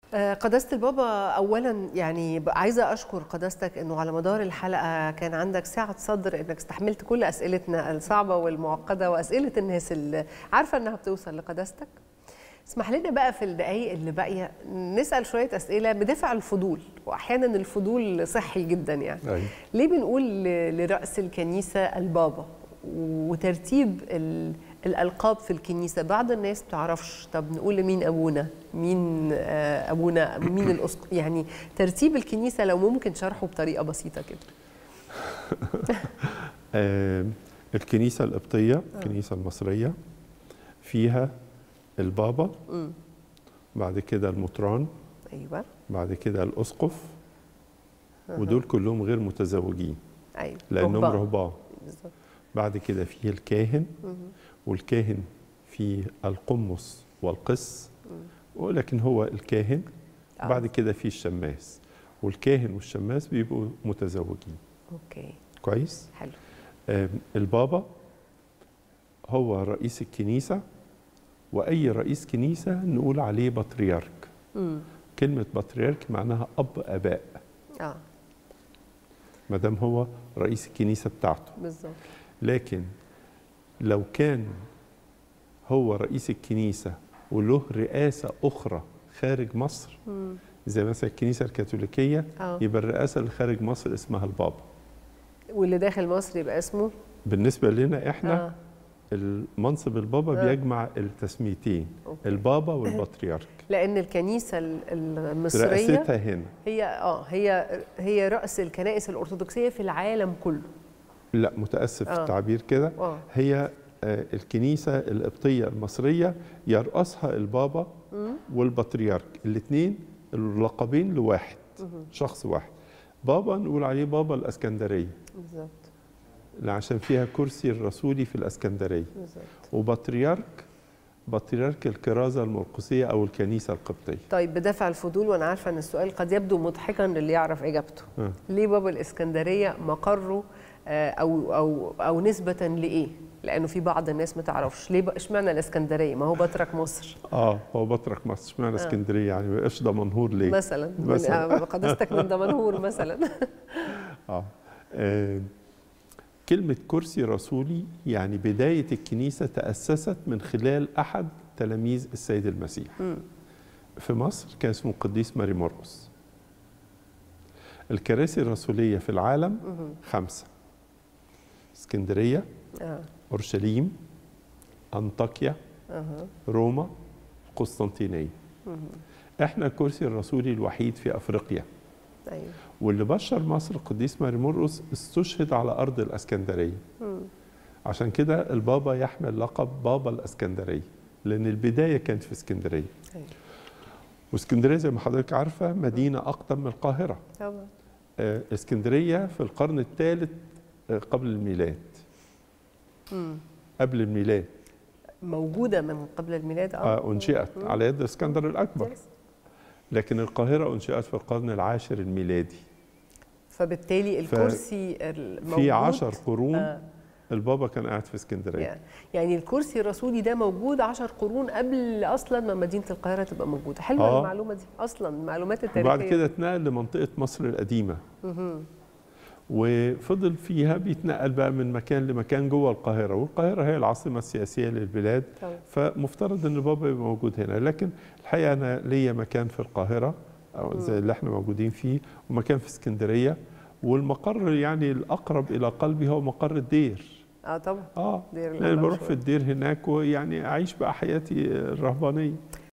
آه، قداسة البابا أولا يعني ب- عايزة أشكر قداستك أنه على مدار الحلقة كان عندك سعة صدر أنك استحملت كل أسئلتنا الصعبة والمعقدة وأسئلة الناس اللي عارفة أنها بتوصل لقداستك اسمح لنا بقى في الدقايق اللي باقية نسأل شوية أسئلة بدافع الفضول وأحيانا الفضول صحي جدا يعني أيوة. ليه بنقول ل- لرأس الكنيسة البابا وترتيب ال- الألقاب في الكنيسة بعض الناس بتعرفش طب نقول لمين أبونا مين آه، أبونا مين الأسقف يعني ترتيب الكنيسة لو ممكن شرحه بطريقة بسيطة كده آه الكنيسة القبطية الكنيسة المصرية فيها البابا مم. بعد كده المطران أيوة بعد كده الأسقف ودول كلهم غير متزوجين أيوة لأنهم رهبان. رهبان بالظبط بعد كده فيه الكاهن والكاهن فيه القمص والقس ولكن هو الكاهن آه. بعد كده فيه الشماس والكاهن والشماس بيبقوا متزوجين أوكي كويس حلو آم، البابا هو رئيس الكنيسة وأي رئيس كنيسة نقول عليه بطريرك مم. كلمة بطريرك معناها أب أباء آه ما دام هو رئيس الكنيسة بتاعته بالظبط لكن لو كان هو رئيس الكنيسة وله رئاسة أخرى خارج مصر مم. زي مثلا الكنيسة الكاثوليكية آه. يبقى الرئاسة اللي خارج مصر اسمها البابا واللي داخل مصر يبقى اسمه بالنسبة لنا احنا آه. المنصب البابا آه. بيجمع التسميتين أوكي. البابا والبطريرك لأن الكنيسة ال- المصرية رئاستها هنا هي اه هي هي رأس الكنائس الأرثوذكسية في العالم كله لا متأسف آه. في التعبير كده اه هي آه، الكنيسة القبطية المصرية يرأسها البابا والبطريرك الاثنين اللقبين لواحد شخص واحد بابا نقول عليه بابا الاسكندريه بالظبط عشان فيها كرسي الرسولي في الاسكندريه بالظبط وبطريرك بطريرك الكرازه المرقسيه او الكنيسه القبطيه طيب بدافع الفضول وانا عارفه ان السؤال قد يبدو مضحكا للي يعرف اجابته آه. ليه بابا الاسكندريه مقره آه، او او او نسبه لايه لانه في بعض الناس ما تعرفش ليه بقى- اشمعنى الاسكندريه ما هو بطرك مصر اه هو بطرك مصر اشمعنى اسكندريه يعني ما يبقاش دمنهور ليه مثلا من مثلاً. آه، قداستك من دمنهور مثلا آه. آه. كلمة كرسي رسولي يعني بداية الكنيسة تأسست من خلال أحد تلاميذ السيد المسيح في مصر كان اسمه القديس ماري مرقس الكراسي الرسولية في العالم خمسة اسكندرية اه أورشليم أنطاكيا اها روما قسطنطينية احنا الكرسي الرسولي الوحيد في أفريقيا ايوه واللي بشر مصر القديس ماري مرقس استشهد على ارض الاسكندريه عشان كده البابا يحمل لقب بابا الاسكندريه لان البدايه كانت في اسكندريه ايوه واسكندريه زي ما حضرتك عارفه مدينه اقدم من القاهره طبعا آه، اسكندريه في القرن الثالث آه، قبل الميلاد قبل الميلاد موجوده من قبل الميلاد آه، انشئت على يد اسكندر الاكبر لكن القاهره انشئت في القرن العاشر الميلادي فبالتالي ف- الكرسي الموجود في عشر قرون آه. البابا كان قاعد في اسكندريه يعني- يعني الكرسي الرسولي ده موجود عشر قرون قبل اصلا ما مدينه القاهره تبقى موجوده حلوه آه. المعلومه دي اصلا المعلومات التاريخيه وبعد كده اتنقل لمنطقة مصر القديمة وفضل فيها بيتنقل بقى من مكان لمكان جوه القاهرة والقاهرة هي العاصمة السياسية للبلاد طبعا. فمفترض ان بابا يبقى موجود هنا لكن الحقيقة انا ليا مكان في القاهرة او زي اللي احنا موجودين فيه ومكان في اسكندرية والمقر يعني الاقرب الى قلبي هو مقر الدير اه طبعا اه دير لان الأنبا بروح شوية. في الدير هناك ويعني اعيش بقى حياتي الرهبانيه